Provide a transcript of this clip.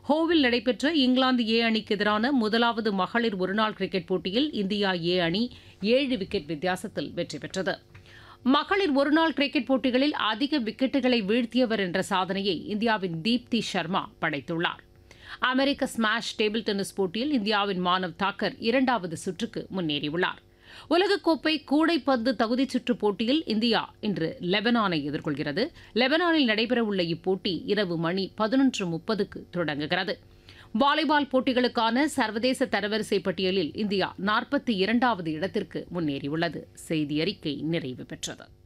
ஹோவில் நடைபெற்ற இங்கிலாந்து ஏ அணிக்கு எதிரான முதலாவது மகளிர் ஒருநாள் கிரிக்கெட் போட்டியில் இந்தியா ஏ அணி ஏழு விக்கெட் வித்தியாசத்தில் வெற்றி பெற்றது மகளிர் ஒருநாள் கிரிக்கெட் போட்டிகளில் அதிக விக்கெட்டுகளை வீழ்த்தியவர் என்ற சாதனையை இந்தியாவின் தீப்தி சர்மா படைத்துள்ளார் அமெரிக்க ஸ்மாஷ் டேபிள் டென்னிஸ் போட்டியில் இந்தியாவின் மானவ் தாக்கர் இரண்டாவது சுற்றுக்கு முன்னேறியுள்ளார் உலகக்கோப்பை கூடைப்பந்து தகுதிச் சுற்றுப் போட்டியில் இந்தியா இன்று லெபனானை எதிர்கொள்கிறது லெபனானில் நடைபெறவுள்ள இப்போட்டி இரவு மணி பதினொன்று முப்பதுக்கு தொடங்குகிறது வாலிபால் போட்டிகளுக்கான சர்வதேச தரவரிசை பட்டியலில் இந்தியா நாற்பத்தி இரண்டாவது இடத்திற்கு முன்னேறியுள்ளது செய்தி அறிக்கை நிறைவு பெற்றது